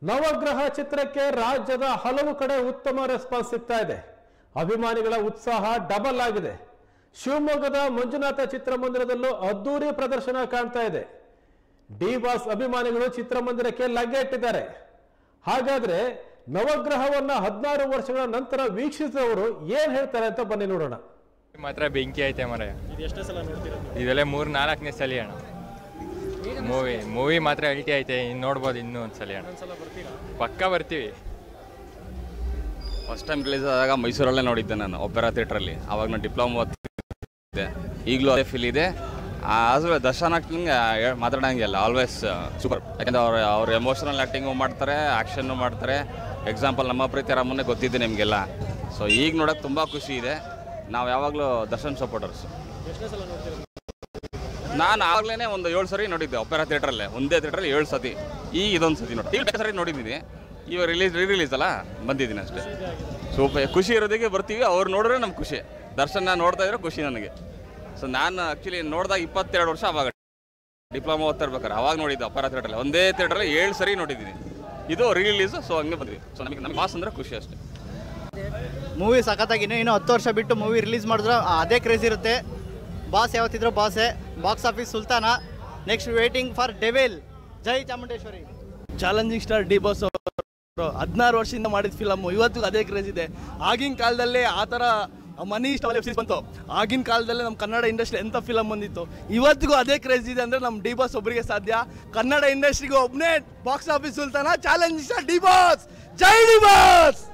ನವಗ್ರಹ ಚಿತ್ರಕ್ಕೆ ರಾಜ್ಯದ ಹಲವು ಕಡೆ ಉತ್ತಮ ರೆಸ್ಪಾನ್ಸ್ ಸಿಗ್ತಾ ಇದೆ ಅಭಿಮಾನಿಗಳ ಉತ್ಸಾಹ ಡಬಲ್ ಆಗಿದೆ ಶಿವಮೊಗ್ಗದ ಮಂಜುನಾಥ ಚಿತ್ರಮಂದಿರದಲ್ಲೂ ಅದ್ದೂರಿ ಪ್ರದರ್ಶನ ಕಾಣ್ತಾ ಇದೆ ಡಿ ಬಾಸ್ ಅಭಿಮಾನಿಗಳು ಚಿತ್ರಮಂದಿರಕ್ಕೆ ಲಗ್ಗೆ ಇಟ್ಟಿದ್ದಾರೆ ಹಾಗಾದ್ರೆ ನವಗ್ರಹವನ್ನ ಹದಿನಾರು ವರ್ಷಗಳ ನಂತರ ವೀಕ್ಷಿಸಿದವರು ಏನ್ ಹೇಳ್ತಾರೆ ಅಂತ ಬನ್ನಿ ನೋಡೋಣ ಮಾತ್ರ ಬೆಂಕಿ ಐತೆ ಮರ ಇದೆಲ್ಲ ಮೂರು ನಾಲ್ಕನೇ ಸಲ ಅಣ್ಣ ಮೂವಿ ಮೂವಿ ಮಾತ್ರ ಅಲ್ಟಿ ಐತೆ ಇನ್ನು ನೋಡ್ಬೋದು ಇನ್ನೂ ಒಂದು ಸಲ ಅಣ್ಣ ಪಕ್ಕ ಬರ್ತೀವಿ ಫಸ್ಟ್ ಟೈಮ್ ರಿಲೀಸ್ ಆದಾಗ ಮೈಸೂರಲ್ಲೇ ನೋಡಿದ್ದೆ ನಾನು ಒಪೆರಾ ಥಿಯೇಟ್ರಲ್ಲಿ ಅವಾಗ ನಾನು ಡಿಪ್ಲೊಮಾ ಓದ್ತಿದ್ದೆ ಈಗಲೂ ಅದೇ ಫೀಲ್ ಇದೆ ಆದ್ರೆ ದರ್ಶನ್ ಆ್ಯಕ್ಟಿಂಗ್ ಮಾತಾಡೋಂಗಿಲ್ಲ ಆಲ್ವೇಸ್ ಸೂಪರ್ ಯಾಕಂದ್ರೆ ಅವ್ರ ಅವ್ರ ಎಮೋಷನಲ್ ಆ್ಯಕ್ಟಿಂಗು ಮಾಡ್ತಾರೆ ಆ್ಯಕ್ಷನ್ನು ಮಾಡ್ತಾರೆ ಎಕ್ಸಾಂಪಲ್ ನಮ್ಮ ಪ್ರೀತಿ ರಾಮನ್ನೇ ಗೊತ್ತಿದೆ ನಿಮಗೆಲ್ಲ ಸೊ ಈಗ ನೋಡೋಕೆ ತುಂಬ ಖುಷಿ ಇದೆ ನಾವು ಯಾವಾಗಲೂ ದರ್ಶನ್ ಸಪೋರ್ಟರ್ಸ್ ನಾನು ಆವಾಗಲೇ ಒಂದು ಏಳು ಸರಿ ನೋಡಿದ್ದೆ ಒಪೆರಾ ಥಿಯೇಟ್ರಲ್ಲೇ ಒಂದೇ ಥಿಯೇಟ್ರಲ್ಲಿ ಏಳು ಸತಿ ಈಗ ಇದೊಂದು ಸತಿ ನೋಡಿ ಈಗ ಸರಿ ನೋಡಿದ್ದೀನಿ ಇವಾಗ ರಿಲೀಸ್ ರೀ ರಿಲೀಸ್ ಅಲ್ಲ ಬಂದಿದ್ದೀನಿ ಅಷ್ಟೇ ಸೂಪರ್ ಖುಷಿ ಇರೋದಕ್ಕೆ ಬರ್ತೀವಿ ಅವ್ರು ನೋಡಿದ್ರೆ ನಮ್ಗೆ ಖುಷಿ ದರ್ಶನ ನೋಡ್ತಾ ಇದ್ರೆ ಖುಷಿ ನನಗೆ ಸೊ ನಾನು ಆ್ಯಕ್ಚುಲಿ ನೋಡಿದಾಗ ಇಪ್ಪತ್ತೆರಡು ವರ್ಷ ಅವಾಗ ಡಿಪ್ಲೊಮಾ ಓದ್ತಾ ಇರ್ಬೇಕಾರೆ ಅವಾಗ ನೋಡಿದ್ದೆ ಅಪರ ಥಿಯೇಟ್ರಲ್ಲಿ ಒಂದೇ ಥಿಯೇಟ್ರಲ್ಲಿ ಏಳು ಸರಿ ನೋಡಿದ್ದೀನಿ ಇದು ರಿಲೀಸ್ ಸೊ ಹಂಗೆ ಬಂದ್ವಿ ಸೊ ನಮಗೆ ನಮಗೆ ಮಾಸ್ ಅಂದರೆ ಖುಷಿ ಅಷ್ಟೇ ಮೂವಿ ಸಖತ್ತಾಗಿ ಇನ್ನೂ ಇನ್ನೂ ಹತ್ತು ವರ್ಷ ಬಿಟ್ಟು ಮೂವಿ ರಿಲೀಸ್ ಮಾಡಿದ್ರೆ ಅದೇ ಕ್ರೇಜ್ ಇರುತ್ತೆ ಬಾಸ್ ಯಾವತ್ತಿದ್ರು ಬಾಸೆ ಬಾಕ್ಸ್ ಆಫೀಸ್ ಸುಲ್ತಾನ ನೆಕ್ಸ್ಟ್ ವೇಟಿಂಗ್ ಫಾರ್ ಡೆವೆಲ್ ಜೈ Chamundeshwari challenging star D boss ಅವರು ಹದಿನಾರು ವರ್ಷದಿಂದ ಮಾಡಿದ ಫಿಲಮ್ ಇವತ್ತಿಗೂ ಅದೇ ಕ್ರೇಜ್ ಇದೆ ಆಗಿನ ಕಾಲದಲ್ಲೇ ಆ ಥರ ಮನಿ ಇಷ್ಟ ವೆಬ್ ಸೀರೀಸ್ ಬಂತು ಆಗಿನ ಕಾಲದಲ್ಲೇ ನಮ್ಮ ಕನ್ನಡ ಇಂಡಸ್ಟ್ರಿ ಎಂಥ ಫಿಲಮ್ ಬಂದಿತ್ತು ಇವತ್ತಿಗೂ ಅದೇ ಕ್ರೇಜ್ ಇದೆ ಅಂದರೆ ನಮ್ಮ ಡಿ ಬಾಸ್ ಒಬ್ಬರಿಗೆ ಸಾಧ್ಯ ಕನ್ನಡ ಇಂಡಸ್ಟ್ರಿಗೆ ಒಬ್ಬನೇ ಬಾಕ್ಸ್ ಆಫೀಸ್ ಸುಲ್ತಾನ ಚಾಲೆಂಜಿಂಗ್ ಸ್ಟಾರ್ ಡಿ ಬಾಸ್ ಜೈ ಡಿ ಬಾಸ್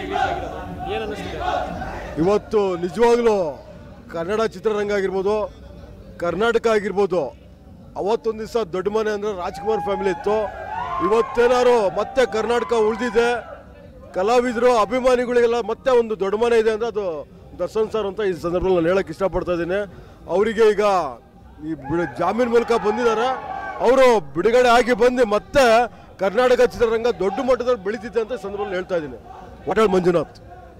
ಇವತ್ತು ನಿಜವಾಗ್ಲೂ ಕನ್ನಡ ಚಿತ್ರರಂಗ ಆಗಿರ್ಬೋದು ಕರ್ನಾಟಕ ಆಗಿರ್ಬೋದು ಅವತ್ತೊಂದು ದಿವಸ ದೊಡ್ಡ ಮನೆ ಅಂದರೆ ರಾಜ್ಕುಮಾರ್ ಫ್ಯಾಮಿಲಿ ಇತ್ತು ಇವತ್ತೇನಾರು ಮತ್ತೆ ಕರ್ನಾಟಕ ಉಳಿದಿದೆ ಕಲಾವಿದರು ಅಭಿಮಾನಿಗಳಿಗೆಲ್ಲ ಮತ್ತೆ ಒಂದು ದೊಡ್ಡ ಮನೆ ಇದೆ ಅಂದರೆ ಅದು ದರ್ಶನ್ ಸರ್ ಅಂತ ಈ ಸಂದರ್ಭದಲ್ಲಿ ನಾನು ಹೇಳಕ್ಕೆ ಇಷ್ಟಪಡ್ತಾ ಇದ್ದೀನಿ ಅವರಿಗೆ ಈಗ ಈ ಬಿಡ ಜಾಮೀನು ಮೂಲಕ ಬಂದಿದ್ದಾರೆ ಅವರು ಬಿಡುಗಡೆ ಆಗಿ ಬಂದು ಮತ್ತೆ ಕರ್ನಾಟಕ ಚಿತ್ರರಂಗ ದೊಡ್ಡ ಮಟ್ಟದಲ್ಲಿ ಬೆಳೀತಿದೆ ಅಂತ ಈ ಸಂದರ್ಭದಲ್ಲಿ ಹೇಳ್ತಾ ಇದ್ದೀನಿ ಹೋಟೆಲ್ ಮಂಜುನಾಥ್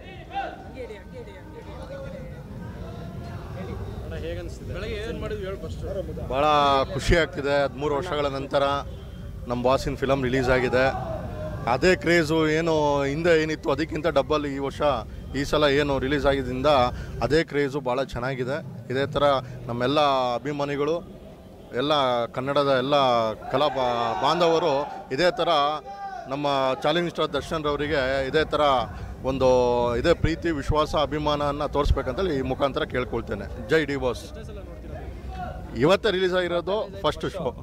ಭಾಳ ಖುಷಿ ಆಗ್ತಿದೆ ಹದಿಮೂರು ವರ್ಷಗಳ ನಂತರ ನಮ್ಮ ಬಾಸಿನ ಫಿಲಮ್ ರಿಲೀಸ್ ಆಗಿದೆ ಅದೇ ಕ್ರೇಜು ಏನು ಹಿಂದೆ ಏನಿತ್ತು ಅದಕ್ಕಿಂತ ಡಬ್ಬಲ್ ಈ ವರ್ಷ ಈ ಸಲ ಏನು ರಿಲೀಸ್ ಆಗಿದ್ದರಿಂದ ಅದೇ ಕ್ರೇಜು ಭಾಳ ಚೆನ್ನಾಗಿದೆ ಇದೇ ಥರ ನಮ್ಮೆಲ್ಲ ಅಭಿಮಾನಿಗಳು ಎಲ್ಲ ಕನ್ನಡದ ಎಲ್ಲ ಕಲಾ ಬಾ- ಬಾಂಧವರು ಇದೇ ಥರ ನಮ್ಮ ಚಾಲೆಂಜ್ ಸ್ಟಾರ್ ದರ್ಶನ್ ರವರಿಗೆ ಇದೇ ಥರ ಒಂದು ಇದೇ ಪ್ರೀತಿ ವಿಶ್ವಾಸ ಅಭಿಮಾನನ ತೋರಿಸ್ಬೇಕಂತೇಳಿ ಈ ಮುಖಾಂತರ ಕೇಳ್ಕೊಳ್ತೇನೆ ಜೈ ಡಿ ಬಾಸ್ ಇವತ್ತೇ ರಿಲೀಸ್ ಆಗಿರೋದು ಫಸ್ಟ್ ಶೋ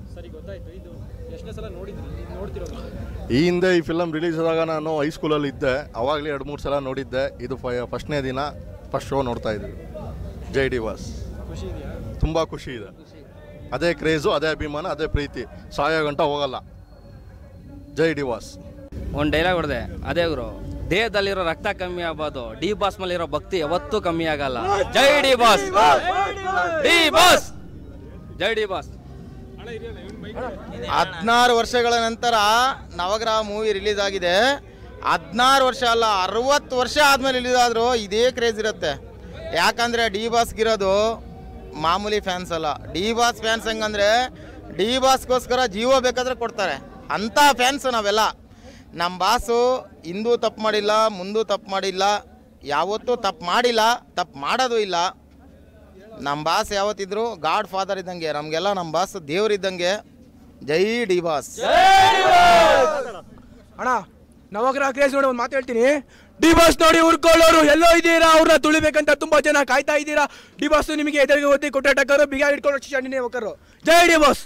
ಈ ಹಿಂದೆ ಈ ಫಿಲಮ್ ರಿಲೀಸ್ ಆದಾಗ ನಾನು ಹೈಸ್ಕೂಲಲ್ಲಿ ಇದ್ದೆ ಅವಾಗಲೇ ಎರಡು ಮೂರು ಸಲ ನೋಡಿದ್ದೆ ಇದು ಫಸ್ಟ್ನೇ ದಿನ ಫಸ್ಟ್ ಶೋ ನೋಡ್ತಾ ಇದ್ವಿ ಜೈ ಡಿ ವಾಸ್ ತುಂಬ ಖುಷಿ ಇದೆ ಅದೇ ಕ್ರೇಜು ಅದೇ ಅಭಿಮಾನ ಅದೇ ಪ್ರೀತಿ ಸಾಯೋ ಗಂಟ ಹೋಗಲ್ಲ ಜೈ ಡಿ ವಾಸ್ ಒಂದು ಡೈಲಾಗ್ ಹೊಡೆದೆ ಅದೇ ಗುರು ದೇಹದಲ್ಲಿರೋ ರಕ್ತ ಕಮ್ಮಿ ಆಗ್ಬೋದು ಡಿ ಬಾಸ್ ಮೇಲೆ ಇರೋ ಭಕ್ತಿ ಯಾವತ್ತೂ ಕಮ್ಮಿ ಆಗಲ್ಲ ಜೈ ಡಿ ಬಾಸ್ ಡಿ ಬಾಸ್ ಜೈ ಡಿ ಬಾಸ್ ಹದಿನಾರು ವರ್ಷಗಳ ನಂತರ ನವಗ್ರಹ ಮೂವಿ ರಿಲೀಸ್ ಆಗಿದೆ ಹದಿನಾರು ವರ್ಷ ಅಲ್ಲ ಅರವತ್ತು ವರ್ಷ ಆದಮೇಲೆ ರಿಲೀಸ್ ಆದರೂ ಇದೇ ಕ್ರೇಜ್ ಇರುತ್ತೆ ಯಾಕಂದರೆ ಡಿ ಬಾಸ್ಗಿರೋದು ಮಾಮೂಲಿ ಫ್ಯಾನ್ಸ್ ಅಲ್ಲ ಡಿ ಬಾಸ್ ಫ್ಯಾನ್ಸ್ ಹೆಂಗಂದ್ರೆ ಡಿ ಬಾಸ್ಗೋಸ್ಕರ ಜೀವ ಬೇಕಾದ್ರೆ ಕೊಡ್ತಾರೆ ಅಂಥ ಫ್ಯಾನ್ಸ್ ನಾವೆಲ್ಲ ನಮ್ಮ ಬಾಸು ಹಿಂದೂ ತಪ್ಪು ಮಾಡಿಲ್ಲ ಮುಂದೂ ತಪ್ಪು ಮಾಡಿಲ್ಲ ಯಾವತ್ತೂ ತಪ್ಪು ಮಾಡಿಲ್ಲ ತಪ್ಪು ಮಾಡೋದು ಇಲ್ಲ ನಮ್ಮ ಬಾಸ್ ಯಾವತ್ತಿದ್ರು ಗಾಡ್ ಫಾದರ್ ಇದ್ದಂಗೆ ನಮಗೆಲ್ಲ ನಮ್ಮ ಬಾಸ್ ದೇವರಿದ್ದಂಗೆ ಜೈ ಡಿ ಬಾಸ್ ಅಣ್ಣ ನವಗ್ರಹ ಕ್ರೇಜ್ ನೋಡಿ ಒಂದು ಮಾತು ಹೇಳ್ತೀನಿ ಡಿ ಬಾಸ್ ನೋಡಿ ಉರ್ಕೊಳ್ಳೋರು ಎಲ್ಲೋ ಇದ್ದೀರಾ ಅವ್ರನ್ನ ತುಳಿಬೇಕಂತ ತುಂಬಾ ಜನ ಕಾಯ್ತಾ ಇದ್ದೀರಾ ಡಿ ಬಾಸ್ ನಿಮಗೆ ಎದುರಿಗೆ ಒತ್ತಿ ಕೊಟ್ಟೆ ಟಕ್ಕರು ಬಿಗ ಇಟ್ಕೊಂಡು ಚಂಡಿನೇ ಹೋಗರು ಜೈ ಡಿ ಬಾಸ್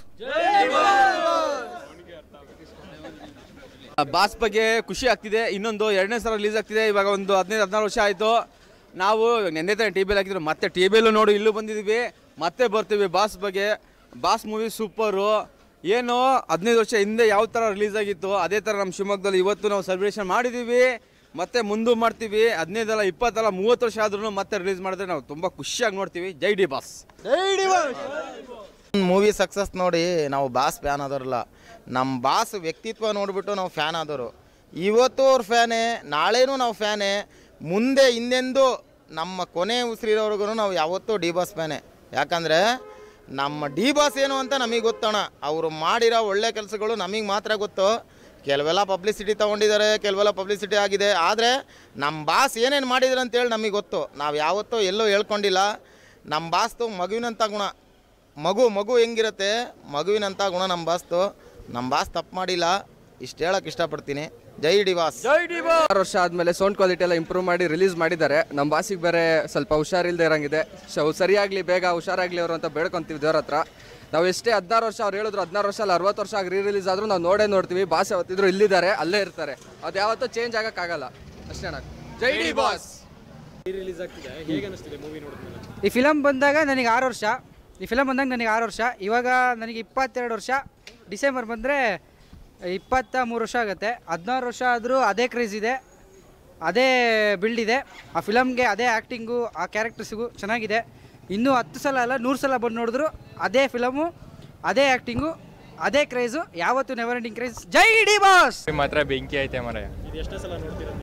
ಬಾಸ್ ಬಗ್ಗೆ ಖುಷಿ ಆಗ್ತಿದೆ ಇನ್ನೊಂದು ಎರಡನೇ ಸಲ ರಿಲೀಸ್ ಆಗ್ತಿದೆ ಇವಾಗ ಒಂದು ಹದಿನೈದು ಹದಿನಾರು ವರ್ಷ ಆಯಿತು ನಾವು ನೆನ್ನೆ ತಾನೆ ಟಿ ವಿಯಲ್ಲಿ ಹಾಕಿದ್ರು ಮತ್ತೆ ಟಿ ವಿಯಲ್ಲೂ ನೋಡಿ ಇಲ್ಲೂ ಬಂದಿದ್ದೀವಿ ಮತ್ತೆ ಬರ್ತೀವಿ ಬಾಸ್ ಬಗ್ಗೆ ಬಾಸ್ ಮೂವಿ ಸೂಪರು ಏನು ಹದಿನೈದು ವರ್ಷ ಹಿಂದೆ ಯಾವ ಥರ ರಿಲೀಸ್ ಆಗಿತ್ತು ಅದೇ ಥರ ನಮ್ಮ ಶಿವಮೊಗ್ಗದಲ್ಲಿ ಇವತ್ತು ನಾವು ಸೆಲೆಬ್ರೇಷನ್ ಮಾಡಿದ್ದೀವಿ ಮತ್ತೆ ಮುಂದೆ ಮಾಡ್ತೀವಿ ಹದಿನೈದಲ್ಲ ಇಪ್ಪತ್ತಲ್ಲ ಮೂವತ್ತು ವರ್ಷ ಆದ್ರೂ ಮತ್ತೆ ರಿಲೀಸ್ ಮಾಡಿದ್ರೆ ನಾವು ತುಂಬ ಖುಷಿಯಾಗಿ ನೋಡ್ತೀವಿ ಜೈ ಡಿ ಬಾಸ್ ಮೂವಿ ಸಕ್ಸಸ್ ನೋಡಿ ನಾವು ಬಾಸ್ ಫ್ಯಾನ್ ಆದವ್ರಲ್ಲ ನಮ್ಮ ಬಾಸ್ ವ್ಯಕ್ತಿತ್ವ ನೋಡಿಬಿಟ್ಟು ನಾವು ಫ್ಯಾನ್ ಆದವರು ಇವತ್ತು ಅವ್ರ ಫ್ಯಾನೇ ನಾಳೆನೂ ನಾವು ಫ್ಯಾನೇ ಮುಂದೆ ಹಿಂದೆಂದು ನಮ್ಮ ಕೊನೆ ಉಸಿರಿರೋರ್ಗು ನಾವು ಯಾವತ್ತೂ ಡಿ ಬಾಸ್ ಫ್ಯಾನೇ ಯಾಕಂದರೆ ನಮ್ಮ ಡಿ ಬಾಸ್ ಏನು ಅಂತ ನಮಗೆ ಗೊತ್ತಣ ಅವರು ಮಾಡಿರೋ ಒಳ್ಳೆ ಕೆಲಸಗಳು ನಮಗೆ ಮಾತ್ರ ಗೊತ್ತು ಕೆಲವೆಲ್ಲ ಪಬ್ಲಿಸಿಟಿ ತೊಗೊಂಡಿದ್ದಾರೆ ಕೆಲವೆಲ್ಲ ಪಬ್ಲಿಸಿಟಿ ಆಗಿದೆ ಆದರೆ ನಮ್ಮ ಬಾಸ್ ಏನೇನು ಮಾಡಿದ್ರು ಅಂತೇಳಿ ನಮಗೆ ಗೊತ್ತು ನಾವು ಯಾವತ್ತೂ ಎಲ್ಲೂ ಹೇಳ್ಕೊಂಡಿಲ್ಲ ನಮ್ಮ ಬಾಸ್ತು ಮಗುವಿನಂಥ ಗುಣ ಮಗು ಮಗು ಹೆಂಗಿರುತ್ತೆ ಮಗುವಿನಂಥ ಗುಣ ನಮ್ಮ ಬಾಸ್ತು ನಮ್ಮ ಬಾಸ್ ತಪ್ಪು ಮಾಡಿಲ್ಲ ಇಷ್ಟು ಹೇಳೋಕೆ ಇಷ್ಟಪಡ್ತೀನಿ ಜೈ ಡಿ ಬಾಸ್ ಆರು ವರ್ಷ ಆದಮೇಲೆ ಸೌಂಡ್ ಕ್ವಾಲಿಟಿ ಎಲ್ಲ ಇಂಪ್ರೂವ್ ಮಾಡಿ ರಿಲೀಸ್ ಮಾಡಿದ್ದಾರೆ ನಮ್ಮ ಬಾಸಿಗೆ ಬೇರೆ ಸ್ವಲ್ಪ ಹುಷಾರಿಲ್ಲದೆ ಇರಂಗಿದೆ ಸೊ ಸರಿಯಾಗಲಿ ಬೇಗ ಹುಷಾರಾಗಲಿ ಅವರು ಅಂತ ಬೇಡ್ಕೊಂತೀವಿ ದೇವ್ರ ಹತ್ರ ನಾವು ಎಷ್ಟೇ ಹದಿನಾರು ವರ್ಷ ಅವ್ರು ಹೇಳಿದ್ರು ಹದಿನಾರು ವರ್ಷ ಅಲ್ಲ ಅರವತ್ತು ವರ್ಷ ಆಗಿ ರೀ ರಿಲೀಸ್ ಆದರೂ ನಾವು ನೋಡೇ ನೋಡ್ತೀವಿ ಬಾಸ್ ಯಾವತ್ತಿದ್ರು ಇಲ್ಲಿದ್ದಾರೆ ಅಲ್ಲೇ ಇರ್ತಾರೆ ಅದು ಯಾವತ್ತೂ ಚೇಂಜ್ ಆಗೋಕ್ಕಾಗಲ್ಲ ಅಷ್ಟೇ ಅಣ್ಣ ಜೈ ಡಿ ಬಾಸ್ ಈ ಫಿಲಮ್ ಬಂದಾಗ ನನಗೆ ಆರು ವರ್ಷ ಈ ಫಿಲಮ್ ಬಂದಾಗ ನನಗೆ ಆರು ವರ್ಷ ಇವಾಗ ನನಗೆ ಇಪ್ಪತ್ತೆರಡು ವರ್ಷ ಡಿಸೆಂಬರ್ ಬಂದರೆ ಇಪ್ಪತ್ತ ಮೂರು ವರ್ಷ ಆಗುತ್ತೆ ಹದಿನಾರು ವರ್ಷ ಆದರೂ ಅದೇ ಕ್ರೇಜ್ ಇದೆ ಅದೇ ಬಿಲ್ಡ್ ಇದೆ ಆ ಫಿಲಮ್ಗೆ ಅದೇ ಆ್ಯಕ್ಟಿಂಗು ಆ ಕ್ಯಾರೆಕ್ಟರ್ಸಿಗೂ ಚೆನ್ನಾಗಿದೆ ಇನ್ನೂ ಹತ್ತು ಸಲ ಅಲ್ಲ ನೂರು ಸಲ ಬಂದು ನೋಡಿದ್ರು ಅದೇ ಫಿಲಮು ಅದೇ ಆ್ಯಕ್ಟಿಂಗು ಅದೇ ಕ್ರೇಜು ಯಾವತ್ತು ನೆವರ್ ಎಂಡಿಂಗ್ ಕ್ರೇಜ್ ಜೈ ಡಿ ಬಾಸ್ ಮಾತ್ರ ಬೆಂಕಿ ಐತೆ ಮರ